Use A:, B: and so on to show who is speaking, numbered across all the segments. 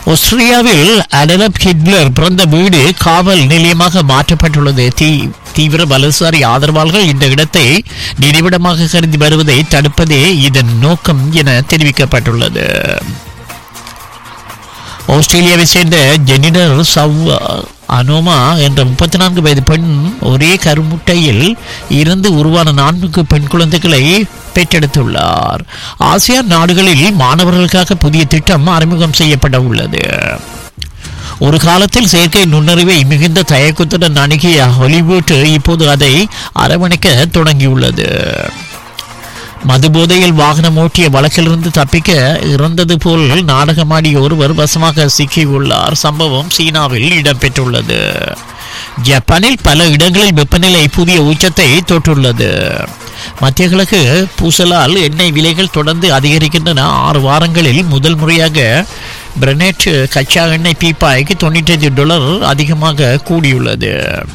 A: ஆஸ்திரேலியாவில் அடலப் ஹிட்லர் பிறந்த வீடு காவல் நிலையமாக மாற்றப்பட்டுள்ளது தீ தீவிர வலதுசாரி ஆதரவாளர்கள் இந்த இடத்தை நினைவிடமாக கருதி வருவதை தடுப்பதே இதன் நோக்கம் என தெரிவிக்கப்பட்டுள்ளது ஆஸ்திரேலியாவை சேர்ந்த ஜெனிடர் சவ் அனோமா என்ற முப்பத்தி நான்கு வயது பெண் ஒரே கருமுட்டையில் இருந்து உருவான நான்கு பெண் குழந்தைகளை பெற்றெடுத்துள்ளார் ஆசியான் நாடுகளில் மாணவர்களுக்காக புதிய திட்டம் அறிமுகம் செய்யப்பட உள்ளது ஒரு காலத்தில் செயற்கை நுண்ணறிவை மிகுந்த தயக்கத்துடன் அணுகிய ஹாலிவுட் இப்போது அதை அரவணைக்க தொடங்கியுள்ளது மதுபோதையில் வாகனம் ஓட்டிய வழக்கிலிருந்து தப்பிக்க இறந்தது போல் நாடகமாடிய ஒருவர் வசமாக சிக்கியுள்ளார் சம்பவம் சீனாவில் இடம்பெற்றுள்ளது ஜப்பானில் பல இடங்களில் வெப்பநிலை புதிய உச்சத்தை தொட்டுள்ளது மத்திய கிழக்கு பூசலால் எண்ணெய் விலைகள் தொடர்ந்து அதிகரிக்கின்றன ஆறு வாரங்களில் முதல் முறையாக பிரெனெட் கச்சா எண்ணெய் பீப்பாய்க்கு தொண்ணூற்றி டாலர் அதிகமாக கூடியுள்ளது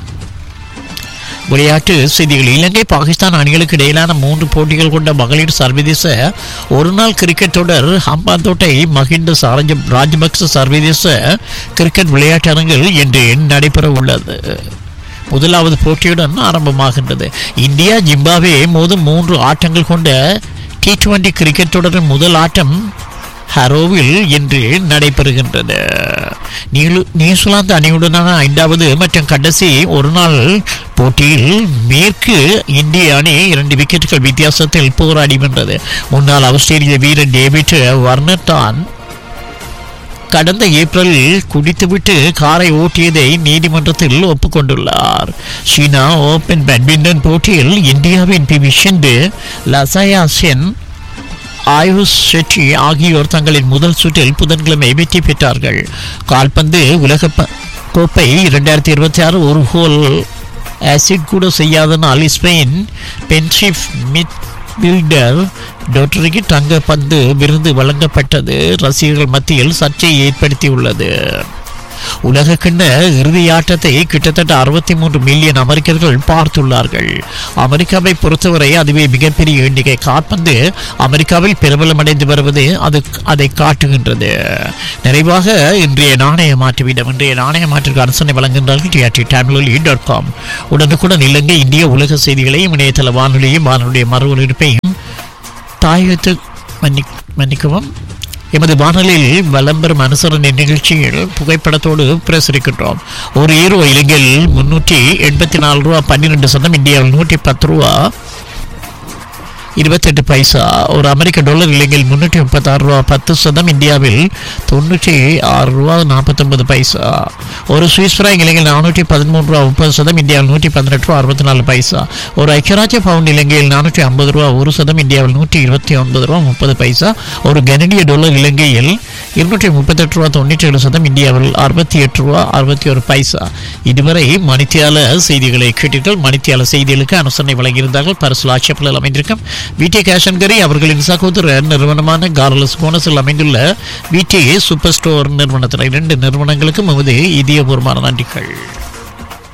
A: விளையாட்டு செய்திகள் இலங்கை பாகிஸ்தான் அணிகளுக்கு இடையிலான மூன்று போட்டிகள் கொண்ட மகளிர் சர்வதேச ஒருநாள் கிரிக்கெட் தொடர் ஹம்பாந்தோட்டை மஹிந்த சாரஜ ராஜபக்ச சர்வதேச கிரிக்கெட் விளையாட்டு அரங்கில் இன்று நடைபெற உள்ளது முதலாவது போட்டியுடன் ஆரம்பமாகின்றது இந்தியா ஜிம்பாவே மோதும் மூன்று ஆட்டங்கள் கொண்ட டி டுவெண்டி கிரிக்கெட் தொடரின் முதல் ஆட்டம் ஹரோவில் இன்று நடைபெறுகின்றது நியூ- நியூசிலாந்து அணியுடனான ஐந்தாவது மற்றும் கடைசி ஒரு நாள் போட்டியில் மேற்கு இந்திய அணி இரண்டு விக்கெட்டுகள் வித்தியாசத்தில் போராடி வென்றது முன்னாள் ஆஸ்திரேலிய வீரர் டேவிட் வர்னர் தான் கடந்த ஏப்ரலில் குடித்துவிட்டு காரை ஓட்டியதை நீதிமன்றத்தில் ஒப்புக்கொண்டுள்ளார் சீனா ஓபன் பேட்மிண்டன் போட்டியில் இந்தியாவின் பி வி சிந்து லசாயா சென் ஆயுஷ் ஷெட்டி ஆகியோர் தங்களின் முதல் சுற்றில் புதன்கிழமை வெற்றி பெற்றார்கள் கால்பந்து உலக ப- கோப்பை இரண்டாயிரத்தி இருபத்தி ஆறு ஒரு கோல் ஆசிட் கூட செய்யாதனால் ஸ்பெயின் பென்ஷிப் மிட் பில்டர் டொட்டரிக்கு தங்க பந்து விருது வழங்கப்பட்டது ரசிகர்கள் மத்தியில் சர்ச்சையை ஏற்படுத்தியுள்ளது உலக கிண்ண இறுதி ஆட்டத்தை கிட்டத்தட்ட அறுபத்தி மூன்று மில்லியன் அமெரிக்கர்கள் பார்த்துள்ளார்கள் அமெரிக்காவை பொறுத்தவரை அதுவே மிகப்பெரிய எண்ணிக்கை காற்பந்து அமெரிக்காவில் பிரபலமடைந்து வருவது அது அதை காட்டுகின்றது நிறைவாக இன்றைய நாணய மாற்று வீதம் இன்றைய நாணய மாற்றுக்கு அரசனை வழங்குகின்றார்கள் டிஆர்டி டேம்லி டாட் காம் உடனுக்குடன் இலங்கை இந்திய உலக செய்திகளையும் இணையதள வானொலியும் வானொலிய மறு ஒலிபரப்பையும் தாயத்து மன்னி மன்னிக்கவும் எமது வானொலியில் வலம்பெறும் அனுசரணை நிகழ்ச்சியில் புகைப்படத்தோடு பிரசுரிக்கின்றோம் ஒரு ஈரோ இலங்கையில் முன்னூற்றி எண்பத்தி நாலு ரூபா பன்னிரெண்டு சதம் இந்தியாவில் நூற்றி பத்து ரூபா இருபத்தெட்டு பைசா ஒரு அமெரிக்க டாலர் இலங்கையில் முன்னூற்றி முப்பத்தாறு ரூபா பத்து சதம் இந்தியாவில் தொண்ணூற்றி ஆறு ரூபா நாற்பத்தொன்பது பைசா ஒரு சுவிஸ் ஃப்ராங் இலங்கையில் நானூற்றி பதிமூன்று ரூபா முப்பது சதம் இந்தியாவில் நூற்றி பதினெட்டு ரூபா அறுபத்தி நாலு பைசா ஒரு ஐக்கியராஜ்ய பவுண்ட் இலங்கையில் நானூற்றி ஐம்பது ரூபா ஒரு சதம் இந்தியாவில் நூற்றி இருபத்தி ஒன்பது ரூபா முப்பது பைசா ஒரு கனடிய டாலர் இலங்கையில் இருநூற்றி முப்பத்தெட்டு ரூபா தொண்ணூற்றி ஏழு சதம் இந்தியாவில் அறுபத்தி எட்டு ரூபா அறுபத்தி ஒரு பைசா இதுவரை மணித்தியால செய்திகளை கேட்டீர்கள் மணித்தியால செய்திகளுக்கு அனுசரணை வழங்கியிருந்தார்கள் பரிசு ஆட்சேபலில் அமைந்திருக்கும் விடி கேஷன்கரி அவர்களின் சகோதர நிறுவனமான கார்லஸ் போனஸில் அமைந்துள்ள விடி சூப்பர் ஸ்டோர் நிறுவனத்தில் இரண்டு நிறுவனங்களுக்கும் எமது இதயபூர்வமான நன்றிகள்